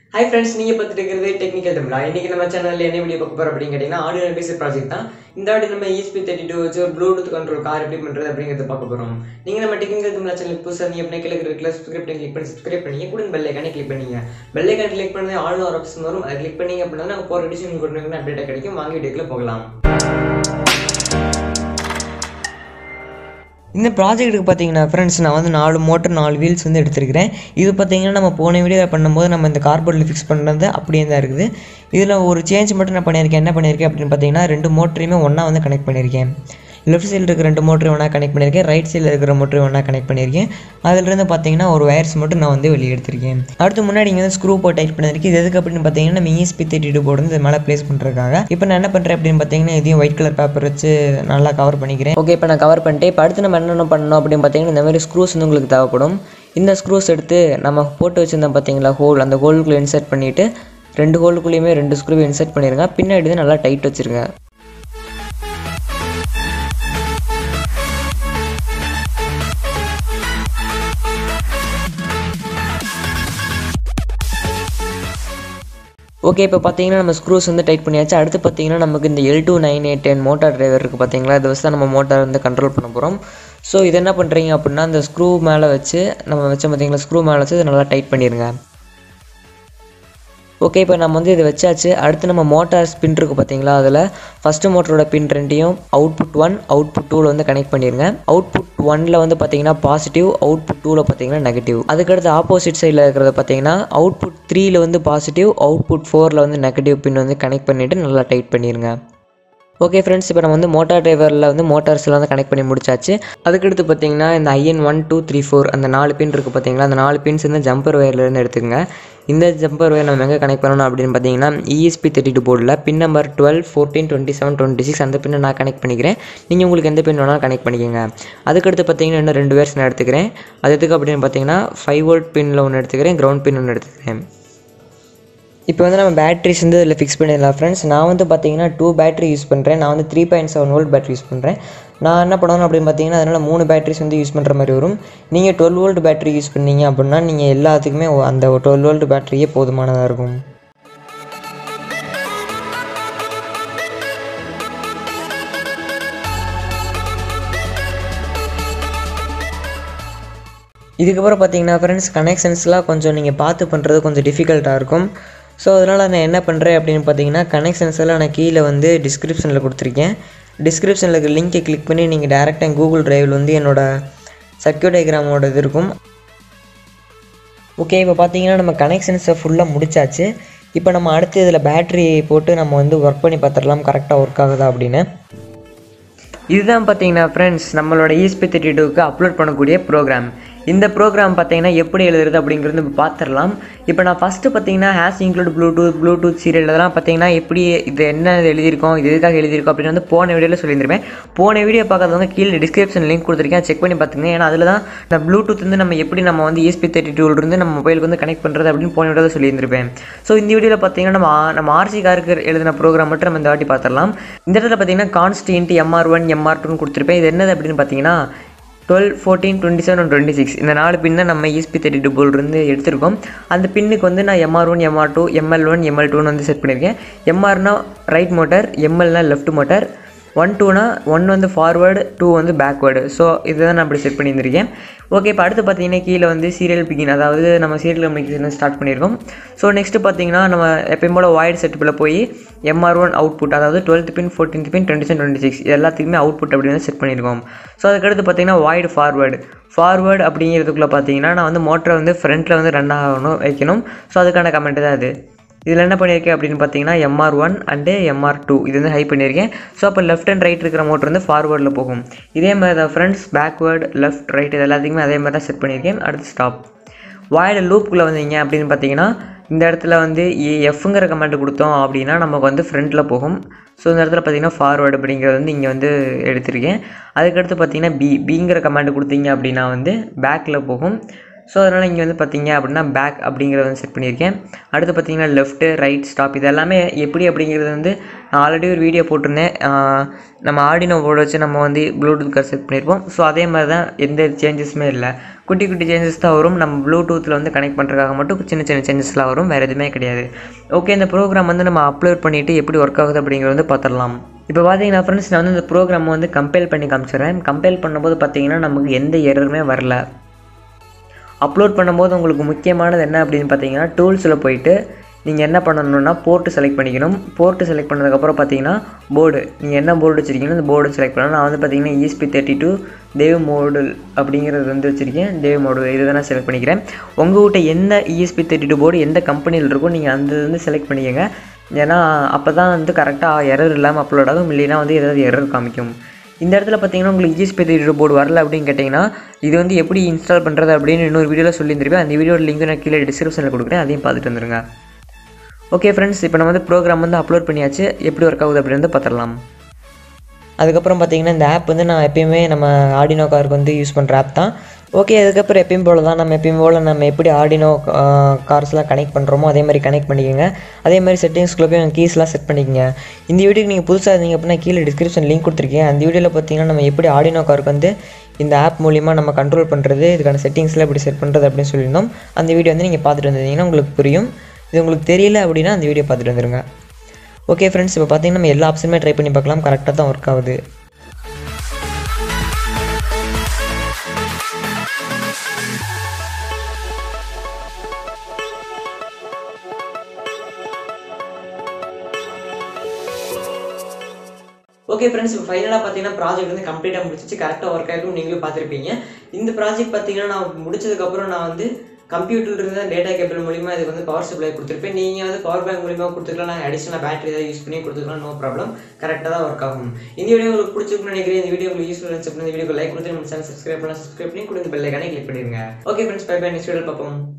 hi friends நீங்கள் பார்த்துட்டு இருக்கிறது டெக்னிக்கல் தமிழா இன்றைக்கி நம்ம சேனலில் என்ன வீடியோ பார்க்க போகிறோம் அப்படின்னு கேட்டிங்கன்னா ஆடியோ பேசி ப்ராஜெக்ட் தான் இந்த வாட்டி நம்ம ESP தேர்ட்டி டூ வச்சு ஒரு ப்ளூடூத் கண்ட்ரோல் கார் எப்படி பண்ணுறது அப்படிங்கிறத பார்க்க போகிறோம் நீங்கள் நம்ம டெக்னிக்கல் தமிழா சேனல் புதுசாக நீங்கள் எப்படி கிளிக் இருக்கிற சப்ஸ்கிரைப் பண்ணி கிளிக் பண்ணி சப்ஸ்கிரைப் பண்ணி கூட பெல் ஐக்கானே கிளிக் பண்ணிங்க பெல் ஐக்கான் கிளிக் பண்ணி ஆல் ஒரு ஆப்ஷன் வரும் அதை கிளிக் பண்ணிங்க அப்படின்னா நாங்கள் போகிற டிஷன் உங்களுக்கு அப்டேட்டாக கிடைக்கும் வாங்கி வீடியோக்குள்ள போகலாம் இந்த ப்ராஜெக்ட்டுக்கு பார்த்தீங்கன்னா ஃப்ரெண்ட்ஸ் நான் வந்து நாலு மோட்டர் நாலு வீல்ஸ் வந்து எடுத்திருக்கிறேன் இது பார்த்தீங்கன்னா நம்ம போன வீடியோ பண்ணும்போது நம்ம இந்த கார்போர்டில் ஃபிக்ஸ் பண்ணது அப்படியே தான் இருக்குது இதில் ஒரு சேஞ்ச் மட்டும் நான் பண்ணியிருக்கேன் என்ன பண்ணியிருக்கேன் அப்படின்னு பார்த்தீங்கன்னா ரெண்டு மோட்டரையுமே ஒன்றா வந்து கனெக்ட் பண்ணியிருக்கேன் லெஃப்ட் சைடில் இருக்கிற ரெண்டு மோட்டரையும் ஒன்றா கனெக்ட் பண்ணியிருக்கேன் ரைட் சைடில் இருக்கிற மோட்டரையும் ஒன்றா கனெக்ட் பண்ணியிருக்கேன் அதிலிருந்து பார்த்தீங்கன்னா ஒரு வயர்ஸ் மட்டும் நான் வந்து வெளியே எடுத்திருக்கேன் அடுத்து முன்னாடி இங்கே வந்து ஸ்க்ரூ போட்டு டைட் பண்ணியிருக்கேன் இது எதுக்கு அப்படின்னு பார்த்தீங்கன்னா நம்ம ESP தேர்ட்டி டூ போர்டு வந்து இது மேலே ப்ளேஸ் பண்ணுறதுக்காக இப்போ நான் என்ன பண்ணுறேன் அப்படின்னு பார்த்தீங்கன்னா இதையும் ஒயிட் கலர் பேப்பர் வச்சு நல்லா கவர் பண்ணிக்கிறேன் ஓகே இப்போ நான் கவர் பண்ணிட்டு இப்போ அடுத்து நம்ம என்னென்ன பண்ணணும் அப்படின்னு பார்த்தீங்கன்னா இந்த மாதிரி ஸ்க்ரூஸ் வந்து உங்களுக்கு தேவைப்படும் இந்த ஸ்க்ரூஸ் எடுத்து நம்ம போட்டு வச்சிருந்தோம் பார்த்தீங்களா ஹோல் அந்த ஹோலுக்குள்ளே இன்சர்ட் பண்ணிவிட்டு ரெண்டு ஹோலுக்குள்ளேயுமே ரெண்டு ஸ்க்ரூவை இன்சர்ட் பண்ணிடுங்க பின்னாடி வந்து நல்லா டைட் வச்சுருங்க ஓகே இப்போ பார்த்தீங்கன்னா நம்ம ஸ்க்ரூஸ் வந்து டைட் பண்ணியாச்சு அடுத்து பார்த்தீங்கன்னா நமக்கு இந்த L two nine eight ten motor driver இருக்குது பார்த்தீங்களா இதை வச்சு தான் நம்ம மோட்டார் வந்து கண்ட்ரோல் பண்ண போகிறோம் ஸோ இது என்ன பண்ணுறீங்க அப்படின்னா அந்த ஸ்க்ரூ மேலே வச்சு நம்ம வச்ச பார்த்தீங்களா ஸ்க்ரூ மேலே வச்சு இதை நல்லா டைட் பண்ணிடுங்க ஓகே இப்போ நம்ம வந்து இதை வச்சாச்சு அடுத்து நம்ம மோட்டார் ஸ்பின் இருக்குது பார்த்தீங்களா அதில் ஃபஸ்ட்டு மோட்டரோட பின் ரெண்டையும் அவுட்புட் ஒன் அவுட்புட் டூவில் வந்து கனெக்ட் பண்ணிடுங்க அவுட்புட் ஒனில் வந்து பார்த்தீங்கன்னா பாசிட்டிவ் அவுட்புட் டூவில் பார்த்தீங்கன்னா நெகட்டிவ் அதுக்கடுத்து ஆப்போசிட் சைடில் இருக்கிறத பார்த்தீங்கன்னா அவுட்புட் த்ரீயில் வந்து பாசிட்டிவ் அவுட்புட் ஃபோரில் வந்து நெகட்டிவ் பின் வந்து கனெக்ட் பண்ணிவிட்டு நல்லா டைட் பண்ணிடுங்க ஓகே ஃப்ரெண்ட்ஸ் இப்போ நம்ம வந்து மோட்டார் டிரைவரில் வந்து மோட்டார்ஸ்லாம் வந்து கனெக்ட் பண்ணி முடிச்சாச்சு அதுக்கடுத்து பார்த்தீங்கன்னா இந்த IN one two three four அந்த நாலு பின் இருக்குது பார்த்தீங்களா அந்த நாலு பின்ஸ் வந்து ஜம்பர் ஒயர்லேருந்து எடுத்துக்கங்க இந்த ஜம்பர் ஒயர் நம்ம எங்கே கனெக்ட் பண்ணணும் அப்படின்னு பார்த்தீங்கன்னா ESP தேர்ட்டி டூ போர்டில் pin number twelve fourteen twenty seven twenty six அந்த பின்னை நான் கனெக்ட் பண்ணிக்கிறேன் நீங்கள் உங்களுக்கு எந்த பின் வேணாலும் கனெக்ட் பண்ணிக்கோங்க அதுக்கடுத்து பார்த்தீங்கன்னா இன்னும் ரெண்டு வேர்ஸ் நான் எடுத்துக்கிறேன் அது எதுக்கு அப்படின்னு பார்த்தீங்கன்னா ஃபைவ் வோல்ட் பின்னில் ஒன்று எடுத்துக்கிறேன் கிரவுண்ட் பின் ஒன்று எடுத்துக்கிறேன் இப்போ வந்து நம்ம பேட்டரிஸ் வந்து இதில் ஃபிக்ஸ் பண்ணிடலாம் ஃப்ரெண்ட்ஸ் நான் வந்து பார்த்தீங்கன்னா டூ பேட்டரி யூஸ் பண்ணுறேன் நான் வந்து three point seven volt battery use பண்ணுறேன் நான் என்ன பண்ணணும் அப்படின்னு பார்த்தீங்கன்னா அதனால் மூணு பேட்டரிஸ் வந்து யூஸ் பண்ணுற மாதிரி வரும் நீங்கள் டுவெல் வோல்ட் பேட்டரி யூஸ் பண்ணீங்க அப்படின்னா நீங்கள் எல்லாத்துக்குமே அந்த டுவெல் வோல்ட் பேட்டரியே போதுமானதாக இருக்கும் இதுக்கப்புறம் பார்த்தீங்கன்னா ஃப்ரெண்ட்ஸ் கனெக்ஷன்ஸ்லாம் கொஞ்சம் நீங்கள் பார்த்து பண்ணுறது கொஞ்சம் டிஃபிகல்ட்டாக இருக்கும் ஸோ அதனால் நான் என்ன பண்ணுறேன் அப்படின்னு பார்த்தீங்கன்னா கனெக்ஷன்ஸ் எல்லாம் நான் கீழே வந்து டிஸ்கிரிப்ஷனில் கொடுத்துருக்கேன் டிஸ்கிரிப்ஷனில் இருக்க லிங்கை கிளிக் பண்ணி நீங்கள் டேரெக்டாக கூகுள் டிரைவில் வந்து என்னோட சர்க்கியூட் டயக்ராமோட இது இருக்கும் ஓகே இப்போ பார்த்தீங்கன்னா நம்ம கனெக்ஷன்ஸை ஃபுல்லாக முடிச்சாச்சு இப்போ நம்ம அடுத்து இதில் பேட்டரி போட்டு நம்ம வந்து ஒர்க் பண்ணி பார்த்துடலாம் கரெக்டாக ஒர்க் ஆகுதா அப்படின்னு இதுதான் பார்த்தீங்கன்னா ஃப்ரெண்ட்ஸ் நம்மளோட ESP தேர்ட்டி டூக்கு அப்லோட் பண்ணக்கூடிய ப்ரோக்ராம் இந்த ப்ரோக்ராம் பார்த்தீங்கன்னா எப்படி எழுதுறது அப்படிங்கிறது இப்போ பார்த்துடலாம் இப்போ நான் ஃபஸ்ட்டு பார்த்தீங்கன்னா hash include Bluetooth Bluetooth serial இதெல்லாம் பார்த்தீங்கன்னா எப்படி இது என்ன இது எழுதியிருக்கோம் இது எதுக்காக எழுதியிருக்கோம் அப்படின்னு வந்து போன வீடியோவில் சொல்லியிருந்திருப்பேன் போன வீடியோ பார்க்காதவங்க கீழே டிஸ்கிரிப்ஷன் லிங்க் கொடுத்துருக்கேன் செக் பண்ணி பார்த்துங்க ஏன்னா அதில் தான் இந்த ப்ளூடூத் வந்து நம்ம எப்படி நம்ம வந்து ESP தேர்ட்டி டூலேருந்து நம்ம மொபைலுக்கு வந்து கனெக்ட் பண்ணுறது அப்படின்னு போன வீடியோவில் சொல்லியிருந்திருப்பேன் ஸோ இந்த வீடியோவில் பார்த்தீங்கன்னா நம்ம ஆ- நம்ம ஆர்சி காருக்கு எழுதின ப்ரோக்ராம் மட்டும் நம்ம இந்த வாட்டி பார்த்துடலாம் இந்த இடத்துல பார்த்தீங்கன்னா கான்ஸ்டின்ட் எம்ஆர் ஒன் எம்ஆர் டூன்னு கொடுத்துருப்பேன் இது என்னது அப்படின்னு பார்த்தீங்கன்னா twelve fourteen twenty seven twenty six இந்த நாலு பின் தான் நம்ம ESP தேர்ட்டி டூ இருந்து எடுத்திருக்கோம் அந்த பின்னுக்கு வந்து நான் MR one MR two ML one எம்எல் டூன்னு வந்து செட் பண்ணியிருக்கேன் எம்ஆர்னா ரைட் மோட்டார் எம்எல்னா லெஃப்ட் மோட்டார் ஒன் டூனா ஒன் வந்து ஃபார்வேர்டு டூ வந்து பேக்வேர்டு ஸோ இதுதான் நான் அப்படி செட் பண்ணியிருந்திருக்கேன் ஓகே இப்போ அடுத்து பார்த்தீங்கன்னா கீழே வந்து சீரியல் பிகின் அதாவது நம்ம சீரியல் கம்யூனிகேஷன் ஸ்டார்ட் பண்ணியிருக்கோம் ஸோ நெக்ஸ்ட்டு பார்த்தீங்கன்னா நம்ம எப்பயும் போல் வாய்ட் செட்டப்பில் போய் எம்ஆர் ஒன் அவுட்புட் அதாவது twelfth pin fourteenth pin twenty seven twenty six எல்லாத்துக்குமே அவுட்புட் அப்படின்னு செட் பண்ணியிருக்கோம் ஸோ அதுக்கடுத்து பார்த்தீங்கன்னா வாய்டு ஃபார்வேர்டு ஃபார்வேர்டு அப்படிங்கிறதுக்குள்ளே பார்த்தீங்கன்னா நான் வந்து மோட்டரை வந்து ஃப்ரண்ட்டில் வந்து ரன் ஆகணும் வைக்கணும் ஸோ அதுக்கான கமெண்ட் தான் அது இதில் என்ன பண்ணியிருக்கேன் அப்படின்னு பார்த்தீங்கன்னா MR one and MR two இது வந்து ஹை பண்ணியிருக்கேன் ஸோ அப்போ லெஃப்ட் அண்ட் ரைட் இருக்கிற மோட்டர் வந்து ஃபார்வேர்டில் போகும் இதே மாதிரி தான் ஃப்ரண்ட்ஸ் பேக்வேர்டு லெஃப்ட் ரைட் இது எல்லாத்துக்குமே அதே மாதிரி தான் செட் பண்ணியிருக்கேன் அடுத்து ஸ்டாப் வாய்டு லூப்புக்குள்ளே வந்தீங்க அப்படின்னு பார்த்தீங்கன்னா இந்த இடத்துல வந்து எஃப்ங்கிற கமெண்ட் கொடுத்தோம் அப்படின்னா நமக்கு வந்து ஃப்ரண்ட்டில் போகும் ஸோ இந்த இடத்துல பார்த்தீங்கன்னா ஃபார்வேர்டு அப்படிங்கிறது வந்து இங்கே வந்து எடுத்திருக்கேன் அதுக்கடுத்து பார்த்தீங்கன்னா பி பிங்கிற கமெண்ட் கொடுத்தீங்க அப்படின்னா வந்து பேக்கில் போகும் ஸோ அதனால் இங்கே வந்து பார்த்தீங்க அப்படின்னா பேக் அப்படிங்கிறத வந்து செட் பண்ணியிருக்கேன் அடுத்து பார்த்தீங்கன்னா லெஃப்ட்டு ரைட் ஸ்டாப் இது எல்லாமே எப்படி அப்படிங்கிறது வந்து நான் ஆல்ரெடி ஒரு வீடியோ போட்டிருந்தேன் ஆஹ் நம்ம ஆடினோ போர்டு வச்சு நம்ம வந்து ப்ளூடூத் கார்டு செட் பண்ணியிருப்போம் ஸோ அதே மாதிரி தான் எந்த சேஞ்சஸுமே இல்லை குட்டி குட்டி சேஞ்சஸ் தான் வரும் நம்ம ப்ளூடூத்தில் வந்து கனெக்ட் பண்ணுறதுக்காக மட்டும் சின்ன சின்ன சேஞ்சஸ்லாம் வரும் வேறு எதுவுமே கிடையாது ஓகே இந்த ப்ரோக்ராம் வந்து நம்ம அப்லோட் பண்ணிவிட்டு எப்படி ஒர்க் ஆகுது அப்படிங்கிறது வந்து பார்த்துடலாம் இப்போ பார்த்தீங்கன்னா ஃப்ரெண்ட்ஸ் நான் வந்து இந்த ப்ரோக்ராம் வந்து கம்பைல் பண்ணி காமிச்சிடுறேன் கம்பைல் பண்ணும்போது பார்த்தீங்கன்னா நமக்கு எந்த எரருமே வரல அப்லோட் பண்ணும்போது உங்களுக்கு முக்கியமானது என்ன அப்படின்னு பார்த்தீங்கன்னா டூல்ஸில் போயிட்டு நீங்கள் என்ன பண்ணணும்னா போர்ட்டு செலக்ட் பண்ணிக்கணும் போர்ட்டு செலக்ட் பண்ணதுக்கப்புறம் பார்த்தீங்கன்னா போர்டு நீங்கள் என்ன போர்டு வச்சுருக்கீங்களோ அந்த போர்டு செலக்ட் பண்ணணும் நான் வந்து பார்த்தீங்கன்னா ESP thirty two dev model அப்படிங்கிறது வந்து வச்சுருக்கேன் தேவ் மோடல் இதை தான் நான் செலக்ட் பண்ணிக்கிறேன் உங்கள்கிட்ட எந்த ESP தேர்ட்டி டூ போர்டு எந்த கம்பெனியில் இருக்கோ நீங்கள் அந்த இது வந்து செலக்ட் பண்ணிக்கோங்க ஏன்னா அப்போ தான் வந்து கரெக்டாக எரர் இல்லாமல் அப்லோட் ஆகும் இல்லைன்னா வந்து ஏதாவது எரர் காமிக்கும் இந்த இடத்துல பார்த்தீங்கன்னா உங்களுக்கு ESP தேர்ட்டி போர்டு வரல அப்படின்னு கேட்டிங்கன்னா இது வந்து எப்படி இன்ஸ்டால் பண்ணுறது அப்படின்னு இன்னொரு வீடியோவில் சொல்லியிருந்திருப்பேன் அந்த வீடியோட லிங்க் நான் கீழே டிஸ்கிரிப்ஷனில் கொடுக்குறேன் அதையும் பார்த்துட்டு வந்துருங்க ஓகே ஃப்ரெண்ட்ஸ் இப்போ நம்ம வந்து ப்ரோக்ராம் வந்து அப்லோட் பண்ணியாச்சு எப்படி ஒர்க் ஆகுது அப்படின்னு வந்து பார்த்துடலாம் அதுக்கப்புறம் பார்த்தீங்கன்னா இந்த ஆப் வந்து நான் எப்பயுமே நம்ம ஆடினோ காருக்கு வந்து யூஸ் பண்ணுற ஆப் தான் ஓகே அதுக்கப்புறம் எப்பயும் போல தான் நம்ம எப்பயும் போல் நம்ம எப்படி ஆடினோ கார்ஸ்லாம் கனெக்ட் பண்ணுறோமோ அதே மாதிரி கனெக்ட் பண்ணிக்கோங்க அதே மாதிரி செட்டிங்ஸ்குள்ளே போய் கீஸ்லாம் செட் பண்ணிக்கோங்க இந்த வீடியோக்கு நீங்கள் புதுசாக இருந்தீங்க அப்படின்னா கீழே டிஸ்கிரிப்ஷன் லிங்க் கொடுத்துருக்கேன் அந்த வீடியோவில் பார்த்தீங்கன்னா நம்ம எப்படி ஆடினோ காருக்கு வந்து இந்த ஆப் மூலிமா நம்ம கண்ட்ரோல் பண்ணுறது இதுக்கான செட்டிங்ஸ்லாம் எப்படி செட் பண்ணுறது அப்படின்னு சொல்லியிருந்தோம் அந்த வீடியோ வந்து நீங்கள் பார்த்துட்டு வந்தீங்கன்னா உங்களுக்கு புரியும் இது உங்களுக்கு தெரியல அப்படின்னா அந்த வீடியோ பார்த்துட்டு வந்துருங்க ஓகே ஃப்ரெண்ட்ஸ் இப்போ பார்த்தீங்கன்னா நம்ம எல்லா ஆப்ஷனுமே ட்ரை பண்ணி பார்க்கலாம் கரெக்டாக தான் ஒர்க் ஆகுது ஓகே ஃப்ரெண்ட்ஸ் இப்போ ஃபைனலாக பார்த்தீங்கன்னா ப்ராஜெக்ட் வந்து கம்ப்ளீட்டாக முடிச்சிச்சு கரெக்டாக ஒர்க் ஆகிடும் நீங்களும் பார்த்துருப்பீங்க இந்த ப்ராஜெக்ட் பார்த்தீங்கன்னா நான் முடிச்சதுக்கப்புறம் நான் வந்து கம்ப்யூட்டர் இருந்த டேட்டா கேபிள் மூலிமா இதுக்கு வந்து பவர் சப்ளை கொடுத்துருப்பேன் நீங்கள் வந்து பவர் பேங்க் மூலிமா கொடுத்துக்கலாம் நான் அடிஷனல் பேட்டரி ஏதாவது யூஸ் பண்ணி கொடுத்துக்கலாம் நோ ப்ராப்ளம் கரெக்டாக தான் ஒர்க் ஆகும் இந்த வீடியோ உங்களுக்கு பிடிச்சிருக்குன்னு நினைக்கிறேன் இந்த வீடியோ உங்களுக்கு யூஸ்ஃபுல் இருந்துச்சு இந்த வீடியோ லைக் கொடுத்து நம்ம சேனல் சப்ஸ்கிரைப் பண்ணலாம் சப்ஸ்கிரைப் பண்ணி கொடுத்து பெல் ஐக்கானே கிளிக் பண்ணிடுங்க okay friends bye bye next video பார்ப்போம்